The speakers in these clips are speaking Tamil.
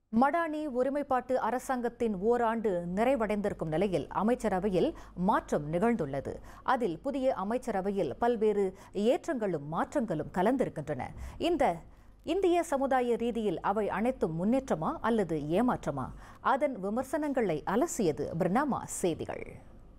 மடானி ஒருமைப்பாட்டு அரசாங்கத்தின் ஓராண்டு நிறைவடைந்திருக்கும் நிலையில் அமைச்சரவையில் மாற்றம் நிகழ்ந்துள்ளது அதில் புதிய அமைச்சரவையில் பல்வேறு ஏற்றங்களும் மாற்றங்களும் கலந்திருக்கின்றன இந்த இந்திய சமுதாய ரீதியில் அவை அனைத்தும் முன்னேற்றமா அல்லது ஏமாற்றமா அதன் விமர்சனங்களை அலசியது பிரினாமா செய்திகள்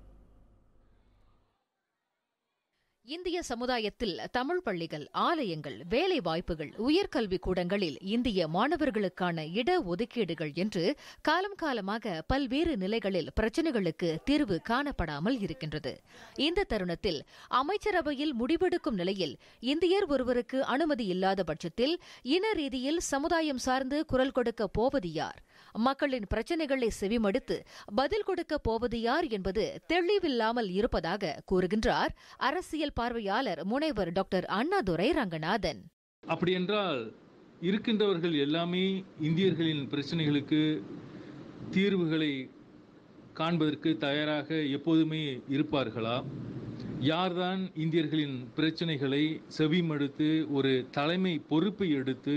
இந்திய சமுதாயத்தில் தமிழ் பள்ளிகள் ஆலயங்கள் வேலை வாய்ப்புகள் உயர்கல்வி கூடங்களில் இந்திய மாணவர்களுக்கான இட ஒதுக்கீடுகள் என்று காலம் காலமாக பல்வேறு நிலைகளில் பிரச்சினைகளுக்கு தீர்வு காணப்படாமல் இருக்கின்றது இந்த தருணத்தில் அமைச்சரவையில் முடிவெடுக்கும் நிலையில் இந்தியர் ஒருவருக்கு அனுமதி இல்லாத பட்சத்தில் இன ரீதியில் சமுதாயம் சார்ந்து குரல் கொடுக்க போவது யார் மக்களின் பிரச்சினைகளை செவிமடுத்து பதில் கொடுக்க போவது யார் என்பது தெளிவில்லாமல் இருப்பதாக கூறுகின்றார் அரசியல் பார்வையாளர் முனைவர் டாக்டர் அண்ணாதுரை ரங்கநாதன் அப்படி என்றால் இருக்கின்றவர்கள் எல்லாமே இந்தியர்களின் பிரச்சனைகளுக்கு தீர்வுகளை காண்பதற்கு தயாராக எப்போதுமே இருப்பார்களா யார்தான் இந்தியர்களின் பிரச்சனைகளை செவிமடுத்து ஒரு தலைமை பொறுப்பை எடுத்து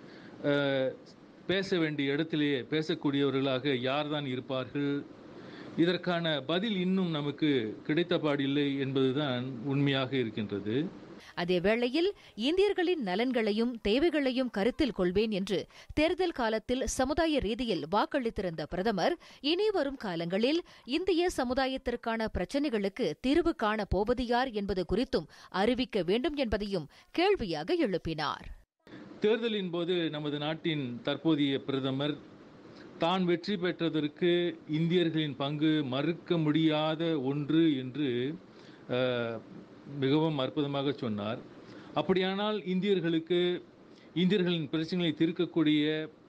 பேச வேண்டிய இடத்திலேயே பேசக்கூடியவர்களாக யார்தான் இருப்பார்கள் இதற்கான பதில் இன்னும் நமக்கு கிடைத்தபாடில்லை என்பதுதான் உண்மையாக இருக்கின்றது அதேவேளையில் இந்தியர்களின் நலன்களையும் தேவைகளையும் கருத்தில் கொள்வேன் என்று தேர்தல் காலத்தில் சமுதாய ரீதியில் வாக்களித்திருந்த பிரதமர் இனி வரும் காலங்களில் இந்திய சமுதாயத்திற்கான பிரச்சினைகளுக்கு தீர்வு காண போவது யார் என்பது குறித்தும் அறிவிக்க வேண்டும் என்பதையும் கேள்வியாக எழுப்பினார் தேர்தலின் போது நமது நாட்டின் தற்போதைய பிரதமர் தான் வெற்றி பெற்றதற்கு இந்தியர்களின் பங்கு மறுக்க முடியாத ஒன்று என்று மிகவும் அற்புதமாக சொன்னார் அப்படியானால் இந்தியர்களுக்கு இந்தியர்களின் பிரச்சனைகளை தீர்க்கக்கூடிய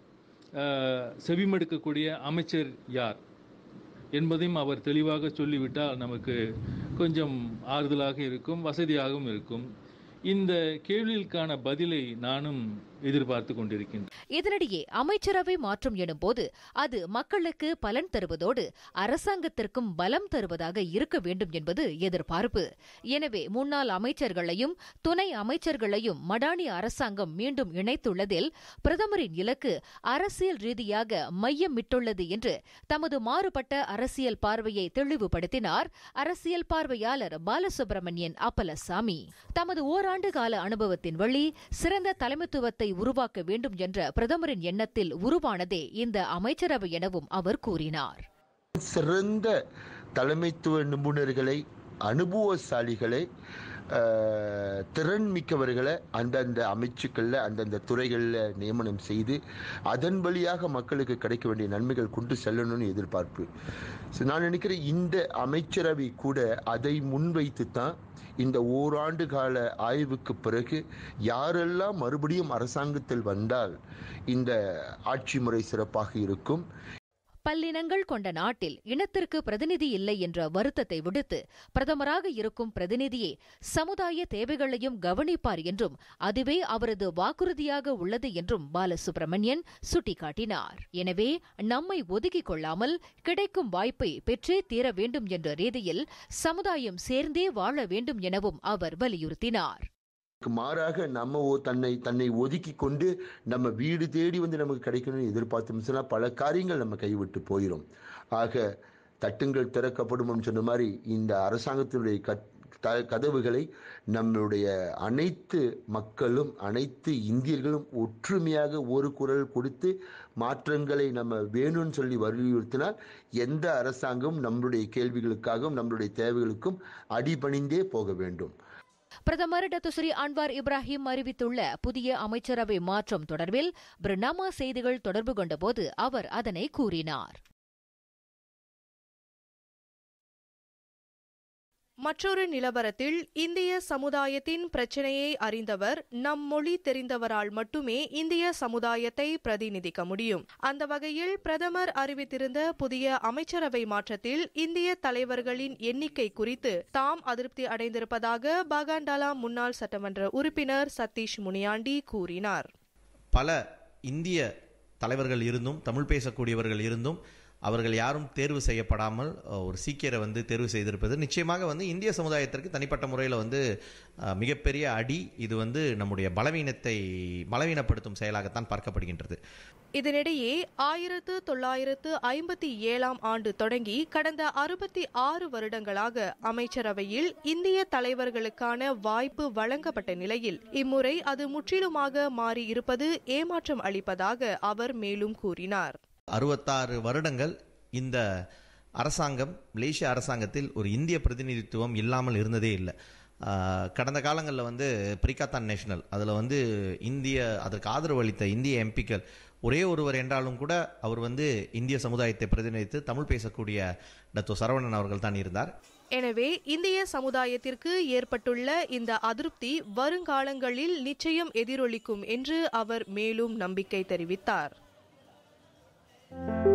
செவிமடுக்கக்கூடிய அமைச்சர் யார் என்பதையும் அவர் தெளிவாக சொல்லிவிட்டால் நமக்கு கொஞ்சம் ஆறுதலாக இருக்கும் வசதியாகவும் இருக்கும் இந்த கேள்விகளுக்கான பதிலை நானும் எதிர்பார்த்து கொண்டிருக்கின்றேன் இதனிடையே அமைச்சரவை மாற்றம் எனும்போது அது மக்களுக்கு பலன் தருவதோடு அரசாங்கத்திற்கும் பலம் தருவதாக இருக்க வேண்டும் என்பது எதிர்பார்ப்பு எனவே முன்னாள் அமைச்சர்களையும் துணை அமைச்சர்களையும் மடானி அரசாங்கம் மீண்டும் இணைத்துள்ளதில் பிரதமரின் இலக்கு அரசியல் ரீதியாக மையமிட்டுள்ளது என்று தமது மாறுபட்ட அரசியல் பார்வையை தெளிவுபடுத்தினார் அரசியல் பார்வையாளர் பாலசுப்ரமணியன் அப்பலசாமி தமது ஓராண்டு கால அனுபவத்தின் வழி சிறந்த தலைமைத்துவத்தை உருவாக்க வேண்டும் என்ற பிரதமரின் எண்ணத்தில் உருவானதே இந்த அமைச்சரவை எனவும் அவர் கூறினார் சிறந்த தலைமைத்துவ நிபுணர்களை அனுபவசாலிகளை திறன் மிக்கவர்களை அந்தந்த அமைச்சுக்களில் அந்தந்த துறைகளில் நியமனம் செய்து அதன் வழியாக மக்களுக்கு கிடைக்க வேண்டிய நன்மைகள் கொண்டு செல்லணும்னு எதிர்பார்ப்பு நான் நினைக்கிறேன் இந்த அமைச்சரவை கூட அதை முன்வைத்து தான் இந்த ஓராண்டு கால ஆய்வுக்கு பிறகு யாரெல்லாம் மறுபடியும் அரசாங்கத்தில் வந்தால் இந்த ஆட்சி முறை சிறப்பாக இருக்கும் பல்லினங்கள் கொண்ட நாட்டில் இனத்திற்கு பிரதிநிதி இல்லை என்ற வருத்தத்தை விடுத்து பிரதமராக இருக்கும் பிரதிநிதியே சமுதாய தேவைகளையும் கவனிப்பார் என்றும் அதுவே அவரது வாக்குறுதியாக உள்ளது என்றும் பாலசுப்ரமணியன் சுட்டிக்காட்டினார் எனவே நம்மை ஒதுக்கிக் கொள்ளாமல் கிடைக்கும் வாய்ப்பை பெற்றே தீர வேண்டும் என்ற ரீதியில் சமுதாயம் சேர்ந்தே வாழ வேண்டும் எனவும் அவர் வலியுறுத்தினார் மாறாக நம்ம தன்னை தன்னை ஒதுக்கி கொண்டு நம்ம வீடு தேடி வந்து நமக்கு கிடைக்கணும்னு எதிர்பார்த்தோம்னா பல காரியங்கள் நம்ம கைவிட்டு போயிடும் ஆக தட்டுங்கள் திறக்கப்படும் சொன்ன மாதிரி இந்த அரசாங்கத்தினுடைய கதவுகளை நம்மளுடைய அனைத்து மக்களும் அனைத்து இந்தியர்களும் ஒற்றுமையாக ஒரு குரல் கொடுத்து மாற்றங்களை நம்ம வேணும்னு சொல்லி வலியுறுத்தினால் எந்த அரசாங்கம் நம்மளுடைய கேள்விகளுக்காகவும் நம்மளுடைய தேவைகளுக்கும் அடிபணிந்தே போக வேண்டும் பிரதமர் டத்துஸ்ரீ அன்வார் இப்ராஹிம் அறிவித்துள்ள புதிய அமைச்சரவை மாற்றம் தொடர்பில் பிரினாமா செய்திகள் தொடர்பு கொண்டபோது அவர் அதனை கூறினார் மற்றொரு நிலவரத்தில் இந்திய சமுதாயத்தின் பிரச்சனையை அறிந்தவர் நம் மொழி தெரிந்தவரால் மட்டுமே இந்திய சமுதாயத்தை பிரதிநிதிக்க முடியும் அந்த வகையில் பிரதமர் அறிவித்திருந்த புதிய அமைச்சரவை மாற்றத்தில் இந்திய தலைவர்களின் எண்ணிக்கை குறித்து தாம் அதிருப்தி அடைந்திருப்பதாக பகாண்டாலா முன்னாள் சட்டமன்ற உறுப்பினர் சதீஷ் முனியாண்டி கூறினார் பல இந்திய தலைவர்கள் இருந்தும் தமிழ் பேசக்கூடியவர்கள் இருந்தும் அவர்கள் யாரும் தேர்வு செய்யப்படாமல் அஹ், ஒரு சீக்கியரை வந்து தேர்வு செய்திருப்பது நிச்சயமாக வந்து இந்திய சமுதாயத்திற்கு தனிப்பட்ட முறையில் வந்து அஹ், மிகப்பெரிய அடி இது வந்து நம்முடைய பலவீனத்தை பலவீனப்படுத்தும் செயலாகத்தான் பார்க்கப்படுகின்றது இதனிடையே ஆயிரத்து தொள்ளாயிரத்து ஐம்பத்தி ஏழாம் ஆண்டு தொடங்கி கடந்த அறுபத்தி ஆறு வருடங்களாக அமைச்சரவையில் இந்திய தலைவர்களுக்கான வாய்ப்பு வழங்கப்பட்ட நிலையில் இம்முறை அது முற்றிலுமாக மாறி இருப்பது ஏமாற்றம் அளிப்பதாக அவர் மேலும் கூறினார் அறுபத்தாறு வருடங்கள் இந்த அரசாங்கம் மலேசிய அரசாங்கத்தில் ஒரு இந்திய பிரதிநிதித்துவம் இல்லாமல் இருந்ததே இல்லை ஆஹ், கடந்த காலங்களில் வந்து பிரிகாத்தான் நேஷனல் அதில் வந்து இந்திய அதற்கு ஆதரவு அளித்த இந்திய எம்பிக்கள் ஒரே ஒருவர் என்றாலும் கூட அவர் வந்து இந்திய சமுதாயத்தை பிரதிநிதித்து தமிழ் பேசக்கூடிய டத்தோ சரவணன் அவர்கள் தான் இருந்தார் எனவே இந்திய சமுதாயத்திற்கு ஏற்பட்டுள்ள இந்த அதிருப்தி வருங்காலங்களில் நிச்சயம் எதிரொலிக்கும் என்று அவர் மேலும் நம்பிக்கை தெரிவித்தார்